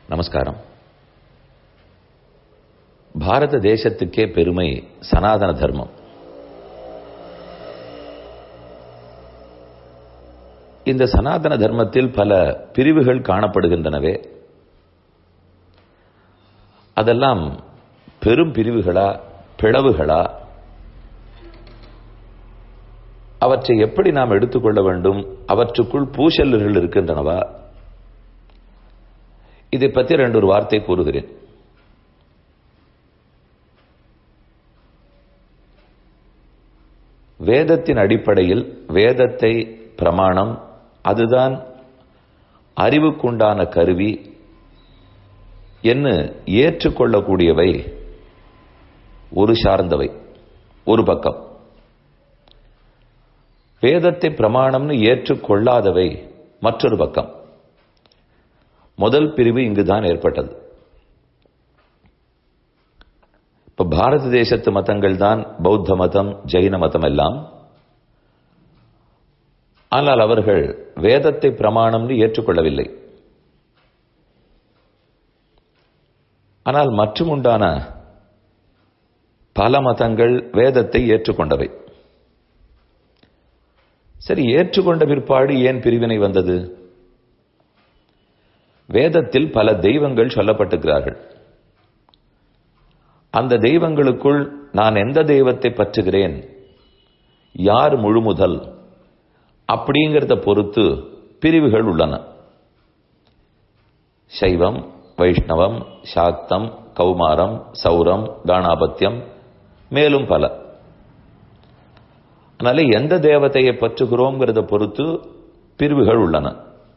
நமஸ்காரம் பாரத தேசத்துக்கே பெருமை சனாதன தர்மம் இந்த சனாதன தர்மத்தில் பல பிரிவுகள் காணப்படுகின்றனவே அதெல்லாம் பெரும் பிரிவுகளா பிளவுகளா அவற்றை எப்படி நாம் எடுத்துக்கொள்ள வேண்டும் அவற்றுக்குள் பூசல்கள் இருக்கின்றனவா இதை பற்றி ரெண்டு ஒரு வார்த்தை கூறுகிறேன் வேதத்தின் அடிப்படையில் வேதத்தை பிரமாணம் அதுதான் அறிவுக்குண்டான கருவி என்று ஏற்றுக்கொள்ளக்கூடியவை ஒரு சார்ந்தவை ஒரு பக்கம் வேதத்தை பிரமாணம்னு ஏற்றுக்கொள்ளாதவை மற்றொரு பக்கம் முதல் பிரிவு இங்குதான் ஏற்பட்டது இப்ப பாரத தேசத்து மதங்கள் தான் பௌத்த மதம் ஜெயின மதம் எல்லாம் ஆனால் அவர்கள் வேதத்தை பிரமாணம்னு ஏற்றுக்கொள்ளவில்லை ஆனால் மற்றும் உண்டான பல மதங்கள் வேதத்தை ஏற்றுக்கொண்டவை சரி ஏற்றுக்கொண்ட பிற்பாடு ஏன் பிரிவினை வந்தது வேதத்தில் பல தெய்வங்கள் சொல்லப்பட்டிருக்கிறார்கள் அந்த தெய்வங்களுக்குள் நான் எந்த தெய்வத்தை பற்றுகிறேன் யார் முழுமுதல் அப்படிங்கிறத பொறுத்து பிரிவுகள் உள்ளன சைவம் வைஷ்ணவம் சாக்தம் கௌமாரம் சௌரம் காணாபத்தியம் மேலும் பல அதனால எந்த தேவதையை பற்றுகிறோங்கிறத பொறுத்து பிரிவுகள் உள்ளன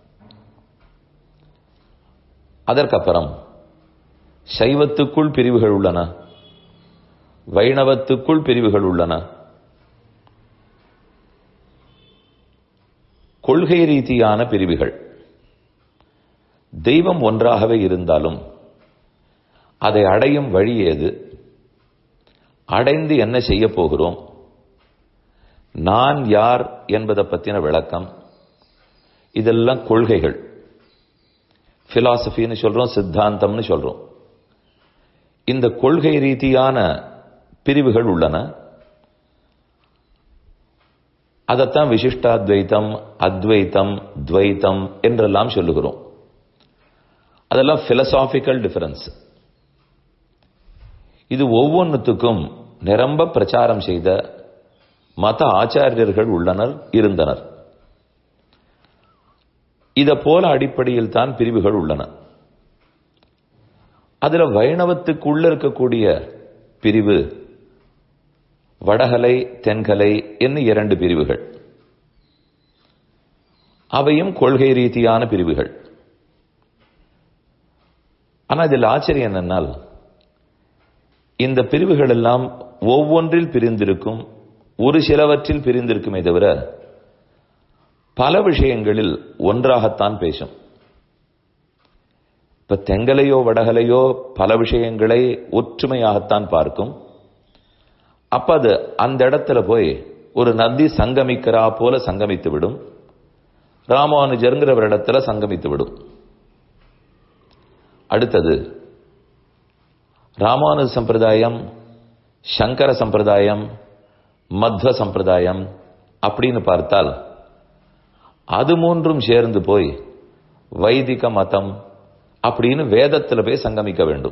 அதற்கப்புறம் சைவத்துக்குள் பிரிவுகள் உள்ளன வைணவத்துக்குள் பிரிவுகள் உள்ளன கொள்கை ரீதியான பிரிவுகள் தெய்வம் ஒன்றாகவே இருந்தாலும் அதை அடையும் வழி ஏது அடைந்து என்ன செய்ய போகிறோம் நான் யார் என்பதை பற்றின விளக்கம் இதெல்லாம் கொள்கைகள் பிலாசபின்னு சொல்றோம் சித்தாந்தம்னு சொல்றோம் இந்த கொள்கை ரீதியான பிரிவுகள் உள்ளன அதைத்தான் விசிஷ்டாத்வைத்தம் அத்வைத்தம் துவைத்தம் என்றெல்லாம் சொல்லுகிறோம் அதெல்லாம் பிலசாபிக்கல் டிஃபரன்ஸ் இது ஒவ்வொன்றுத்துக்கும் நிரம்ப பிரச்சாரம் செய்த மத ஆச்சாரியர்கள் உள்ளனர் இருந்தனர் இத போல அடிப்படையில் தான் பிரிவுகள் உள்ளன அதுல வைணவத்துக்குள்ள இருக்கக்கூடிய பிரிவு வடகலை தென்கலை என்ன இரண்டு பிரிவுகள் அவையும் கொள்கை ரீதியான பிரிவுகள் ஆனா இதில் ஆச்சரியம் என்னென்னால் இந்த பிரிவுகள் எல்லாம் ஒவ்வொன்றில் பிரிந்திருக்கும் ஒரு சிலவற்றில் பிரிந்திருக்குமே தவிர பல விஷயங்களில் ஒன்றாகத்தான் பேசும் இப்ப தெங்கலையோ வடகலையோ பல விஷயங்களை ஒற்றுமையாகத்தான் பார்க்கும் அப்ப அது அந்த இடத்துல போய் ஒரு நதி சங்கமிக்கிறா போல சங்கமித்து விடும் ராமானுஜருங்கிற ஒரு இடத்துல சங்கமித்து விடும் அடுத்தது ராமானுஜ சம்பிரதாயம் சங்கர சம்பிரதாயம் மத்வ சம்பிரதாயம் அப்படின்னு பார்த்தால் அது மூன்றும் சேர்ந்து போய் வைதிக மதம் அப்படின்னு வேதத்தில் போய் சங்கமிக்க வேண்டும்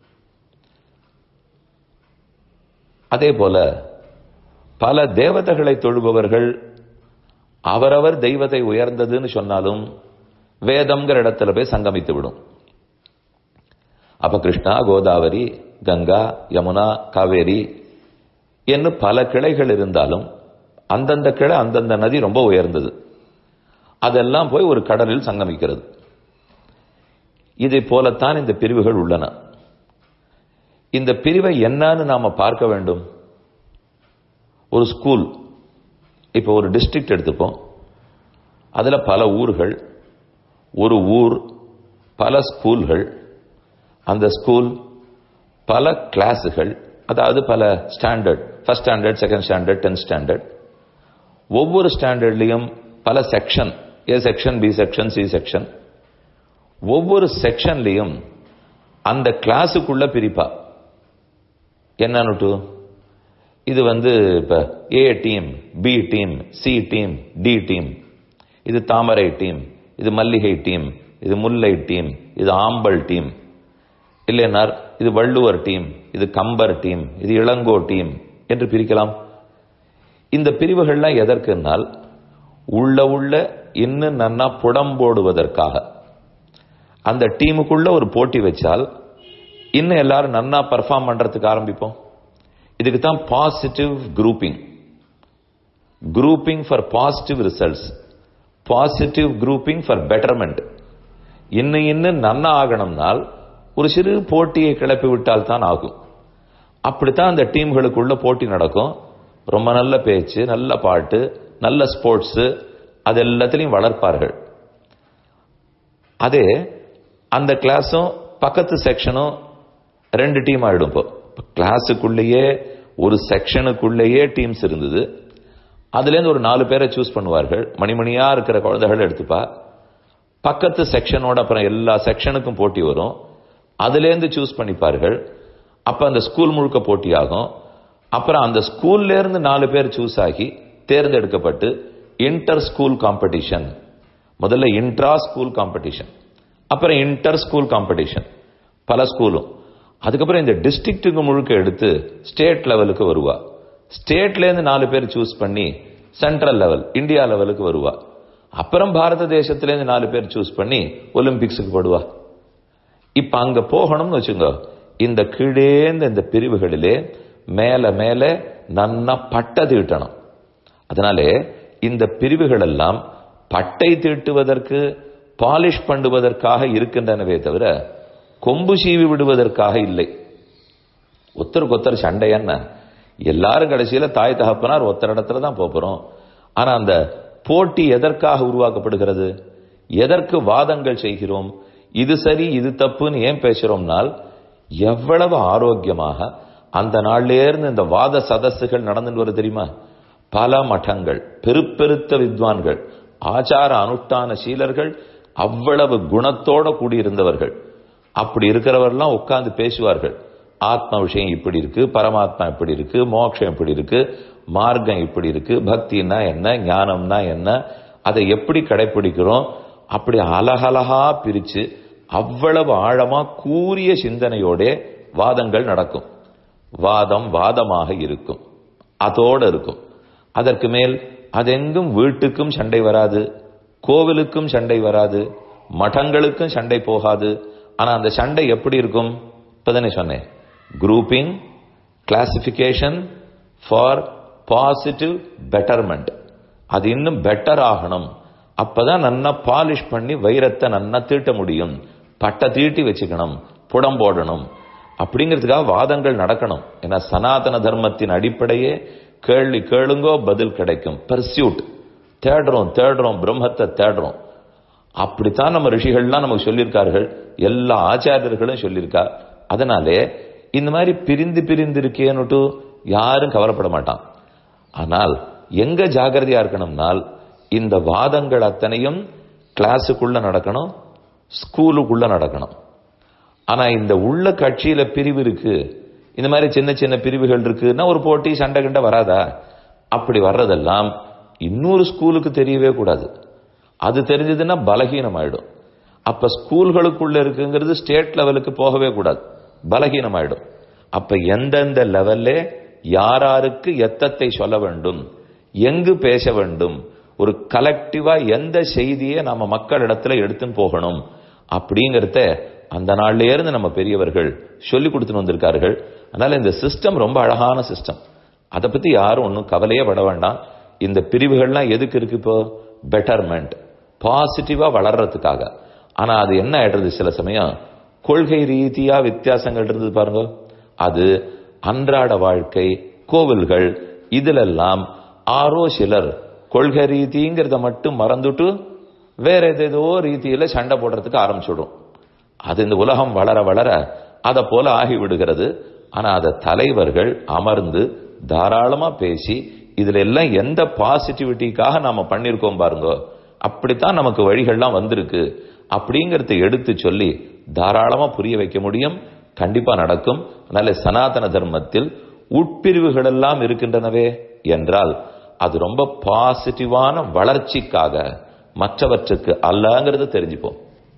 அதே போல பல தேவதைகளை தொழுபவர்கள் அவரவர் தெய்வத்தை உயர்ந்ததுன்னு சொன்னாலும் வேதம்ங்கிற இடத்துல போய் சங்கமித்து விடும் அப்ப கிருஷ்ணா கோதாவரி கங்கா யமுனா காவேரி என்று பல கிளைகள் இருந்தாலும் அந்தந்த கிளை அந்தந்த நதி ரொம்ப உயர்ந்தது அதெல்லாம் போய் ஒரு கடலில் சங்கமிக்கிறது இதை போலத்தான் இந்த பிரிவுகள் உள்ளன இந்த பிரிவை என்னன்னு நாம பார்க்க வேண்டும் ஒரு ஸ்கூல் இப்போ ஒரு டிஸ்ட்ரிக்ட் எடுத்துப்போம் அதுல பல ஊர்கள் ஒரு ஊர் பல ஸ்கூல்கள் அந்த ஸ்கூல் பல கிளாஸுகள் அதாவது பல standard first standard second standard tenth standard ஒவ்வொரு ஸ்டாண்டர்ட்லையும் பல section A section B section C section ஒவ்வொரு செக்ஷன்லயும் அந்த கிளாஸுக்குள்ள பிரிப்பா என்னன்னு இது வந்து இப்ப A team B team C team D team இது தாமரை டீம் இது மல்லிகை டீம் இது முல்லை டீம் இது ஆம்பல் டீம் இல்லைனார் இது வள்ளுவர் டீம் இது கம்பர் டீம் இது இளங்கோ டீம் என்று பிரிக்கலாம் இந்த பிரிவுகள்லாம் எதற்குனால் உள்ள உள்ள இன்னும் நன்னா புடம்போடுவதற்காக அந்த டீமுக்குள்ள ஒரு போட்டி வச்சால் இன்னும் எல்லாரும் நன்னா பர்ஃபார்ம் பண்றதுக்கு ஆரம்பிப்போம் இதுக்கு தான் positive grouping grouping for positive results positive grouping for betterment இன்னும் இன்னும் நன்னா ஆகணும்னால் ஒரு சிறு போட்டியை கிளப்பி விட்டால் தான் ஆகும் அப்படித்தான் அந்த டீம்களுக்குள்ள போட்டி நடக்கும் ரொம்ப நல்ல பேச்சு நல்ல பாட்டு நல்ல ஸ்போர்ட்ஸ் அது எல்லாத்திலையும் வளர்ப்பார்கள் அதே அந்த கிளாஸும் பக்கத்து செக்ஷனும் ரெண்டு டீம் ஆயிடும் இப்போ கிளாஸுக்குள்ளேயே ஒரு செக்ஷனுக்குள்ளேயே டீம்ஸ் இருந்தது அதுலேருந்து ஒரு நாலு பேரை சூஸ் பண்ணுவார்கள் மணிமணியா இருக்கிற குழந்தைகள் எடுத்துப்பா பக்கத்து செக்ஷனோட அப்புறம் எல்லா செக்ஷனுக்கும் போட்டி வரும் அதுலேருந்து சூஸ் பண்ணிப்பார்கள் அப்ப அந்த ஸ்கூல் முழுக்க போட்டி ஆகும் அப்புறம் அந்த ஸ்கூல்ல இருந்து நாலு பேர் சூஸ் ஆகி தேர்ந்தெடுக்கப்பட்டு இன்டர் ஸ்கூல் காம்படிஷன் முதல்ல இன்ட்ரா ஸ்கூல் காம்படிஷன் அப்புறம் இன்டர் ஸ்கூல் காம்படிஷன் பல ஸ்கூலும் அதுக்கப்புறம் இந்த டிஸ்ட்ரிக்ட்டுக்கு முழுக்க எடுத்து ஸ்டேட் லெவலுக்கு வருவா ஸ்டேட்ல இருந்து நாலு பேர் சூஸ் பண்ணி சென்ட்ரல் லெவல் இந்தியா லெவலுக்கு வருவா அப்புறம் பாரத தேசத்துல இருந்து நாலு பேர் சூஸ் பண்ணி ஒலிம்பிக்ஸுக்கு போடுவா இப்ப அங்க போகணும்னு வச்சுங்க இந்த கீழேந்த இந்த பிரிவுகளிலே மேல மேல நன்னா பட்டை தீட்டணும் அதனாலே இந்த பிரிவுகள் எல்லாம் பட்டை தீட்டுவதற்கு பாலிஷ் பண்ணுவதற்காக இருக்கின்றனவே தவிர கொம்பு சீவி விடுவதற்காக இல்லை ஒத்தருக்கு ஒத்தர் சண்டை என்ன எல்லாரும் கடைசியில தாய் தகப்பனார் ஒத்தர் இடத்துல தான் போறோம் ஆனா அந்த போட்டி எதற்காக உருவாக்கப்படுகிறது எதற்கு வாதங்கள் செய்கிறோம் இது சரி இது தப்புன்னு ஏன் பேசுறோம்னால் எவ்வளவு ஆரோக்கியமாக அந்த நாள்லேருந்து இந்த வாத சதஸ்ஸுகள் நடந்துட்டு வரும் தெரியுமா பல மఠங்கள் பெருப்பெருத்த வித்வான்கள் ஆச்சார அனுஷ்டான சீலர்கள் அவ்வளவு குணத்தோட கூடியிருந்தவர்கள் அப்படி இருக்கிறவர்லாம் உட்கார்ந்து பேசுவார்கள் ஆத்ம விஷயம் இப்படி இருக்கு பரமாத்மா இப்படி இருக்கு மோட்சம் இப்படி இருக்கு மார்க்கம் இப்படி இருக்கு பக்தினா என்ன ஞானம்னா என்ன அதை எப்படி கடைபிடிக்கிறோம் அப்படி அலகலகா பிரிச்சு அவ்வளவு ஆழமா கூறிய சிந்தனையோட வாதங்கள் நடக்கும் வாதம் வாதமாக இருக்கும் அதோடு இருக்கும் அதற்கு மேல் அதெங்கும் வீட்டுக்கும் சண்டை வராது கோவிலுக்கும் சண்டை வராது மഠங்களுக்கும் சண்டை போகாது ஆனா அந்த சண்டை எப்படி இருக்கும் இப்பதானே சொன்னேன் grouping classification for positive betterment அது இன்னும் பெட்டர் ஆகணும் அப்பதான் நன்னா பாலிஷ் பண்ணி வைரத்தை நன்னா தீட்ட முடியும் பட்டை தீட்டி வச்சுக்கணும் புடம் போடணும் அப்படிங்கிறதுக்காக வாதங்கள் நடக்கணும் ஏன்னா சனாதன தர்மத்தின் அடிப்படையே கேள்வி கேளுங்கோ பதில் கிடைக்கும் பர்சியூட் தேடுறோம் தேடுறோம் பிரம்மத்தை தேடுறோம் அப்படித்தான் நம்ம ரிஷிகள்லாம் நமக்கு சொல்லியிருக்கார்கள் எல்லா ஆச்சாரியர்களும் சொல்லியிருக்கா அதனாலே இந்த மாதிரி பிரிந்து பிரிந்து இருக்கேன்னுட்டு யாரும் கவலைப்பட மாட்டான் ஆனால் எங்க ஜாகிரதையா இருக்கணும்னால் இந்த வாதங்கள் அத்தனையும் கிளாஸுக்குள்ள நடக்கணும் ஸ்கூலுக்குள்ள நடக்கணும் ஆனா இந்த உள்ள கட்சியில பிரிவு இருக்கு இந்த மாதிரி சின்ன சின்ன பிரிவுகள் இருக்குன்னா ஒரு போட்டி சண்டை கிண்ட வராதா அப்படி வர்றதெல்லாம் இன்னொரு ஸ்கூலுக்கு தெரியவே கூடாது அது தெரிஞ்சதுன்னா பலகீனம் ஆயிடும் அப்ப ஸ்கூல்களுக்குள்ள இருக்குங்கிறது ஸ்டேட் லெவலுக்கு போகவே கூடாது பலகீனம் ஆயிடும் அப்ப எந்தெந்த லெவல்ல யாராருக்கு எத்தத்தை சொல்ல வேண்டும் எங்கு பேச வேண்டும் ஒரு கலெக்டிவா எந்த செய்தியை நம்ம மக்களிடத்துல எடுத்துன்னு போகணும் அப்படிங்கறத அந்த நாள்ல இருந்து நம்ம பெரியவர்கள் சொல்லி கொடுத்துட்டு வந்திருக்கார்கள் அதனால இந்த சிஸ்டம் ரொம்ப அழகான சிஸ்டம் அதை பத்தி யாரும் ஒன்றும் கவலையே பட வேண்டாம் இந்த பிரிவுகள்லாம் எதுக்கு இருக்கு இப்போ பெட்டர்மெண்ட் பாசிட்டிவா வளர்றதுக்காக ஆனா அது என்ன ஆயிடுறது சில சமயம் கொள்கை ரீதியா வித்தியாசங்கள் இருந்தது பாருங்க அது அன்றாட வாழ்க்கை கோவில்கள் இதிலெல்லாம் ஆரோ சிலர் கொள்கை ரீதிங்கிறத மட்டும் மறந்துட்டு வேற ஏதேதோ ரீதியில சண்டை போடுறதுக்கு ஆரம்பிச்சுடும் அது இந்த உலகம் வளர வளர அதை போல ஆகி விடுகிறது ஆனா அதை தலைவர்கள் அமர்ந்து தாராளமா பேசி இதுல எல்லாம் எந்த பாசிட்டிவிட்டிக்காக நாம பண்ணிருக்கோம் பாருங்க அப்படித்தான் நமக்கு வழிகள்லாம் வந்திருக்கு அப்படிங்கறத எடுத்து சொல்லி தாராளமா புரிய வைக்க முடியும் கண்டிப்பா நடக்கும் அதனால சனாதன தர்மத்தில் உட்பிரிவுகள் எல்லாம் இருக்கின்றனவே என்றால் அது ரொம்ப பாசிட்டிவான வளர்ச்சிக்காக மற்றவற்றுக்கு அல்லங்கிறது தெரிஞ்சுப்போம்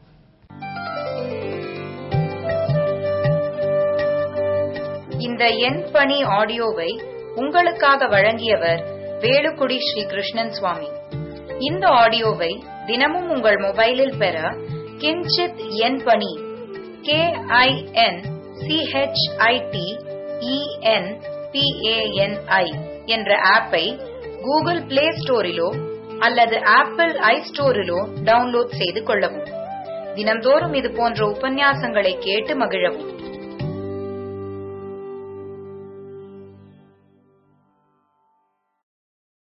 இந்த எண் பணி ஆடியோவை உங்களுக்காக வழங்கியவர் வேலுக்குடி ஸ்ரீ கிருஷ்ணன் சுவாமி இந்த ஆடியோவை தினமும் உங்கள் மொபைலில் பெற கிஞ்சித் எண் பணி கே ஐ என் சிஹெச்ஐடி இஎன் பிஏஎன்ஐ என்ற ஆப்பை கூகுள் பிளே ஸ்டோரிலோ அல்லது ஆப்பிள் ஐ ஸ்டோரிலோ டவுன்லோட் செய்து கொள்ளவும் தினம்தோறும் இது போன்ற உபன்யாசங்களை கேட்டு மகிழவும்